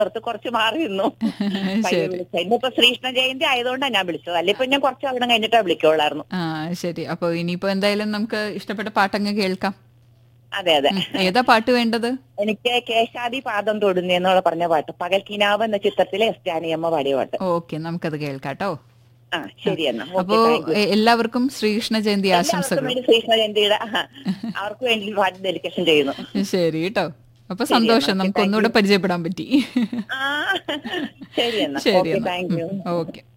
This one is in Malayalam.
പുറത്ത് കുറച്ച് മാറി നിന്നു ശരി വിളിച്ചത് ഇന്നിപ്പോ ശ്രീകൃഷ്ണ ജയന്തി ആയതുകൊണ്ടാണ് ഞാൻ വിളിച്ചത് അല്ലെ ഇപ്പൊ ഞാൻ കുറച്ച് അവിടെ കഴിഞ്ഞിട്ടാ വിളിക്കുള്ളായിരുന്നു ആ ശരി അപ്പൊ ഇനിയിപ്പോ എന്തായാലും നമുക്ക് ഇഷ്ടപ്പെട്ട പാട്ടങ്ങ് കേൾക്കാം അതെ അതെ ഉം, ഏതാ പാട്ട് വേണ്ടത് എനിക്ക് കേശാദി പാദം തൊടുന്നു എന്നുള്ള പറഞ്ഞ പാട്ട് പകൽ കിനാവ് എന്ന ചിത്രത്തിലെ എസ് ജാനിയമ്മ പാടിയ പാട്ട് ഓക്കെ നമുക്കത് കേൾക്കാട്ടോ ആ ശരി എന്നാ അപ്പോ ഓക്കെ താങ്ക് യു എ- എല്ലാവർക്കും ശ്രീകൃഷ്ണ ജയന്തി എല്ലാവർക്കും ആശംസകൾ വേണ്ടി ശ്രീകൃഷ്ണ ജയന്തിയുടെ ആ, അവർക്ക് വേണ്ടി പാട്ട് ഡെലിക്കേഷൻ ചെയ്യുന്നു ശരി കേട്ടോ അപ്പൊ ശരി സന്തോഷം എന്നാ. നമുക്ക് Okay, thank ഒന്നുകൂടെ പരിചയപ്പെടാൻ പറ്റി ആ ശരി എന്നാ ശരി ഓക്കെ താങ്ക് യു ഓക്കെ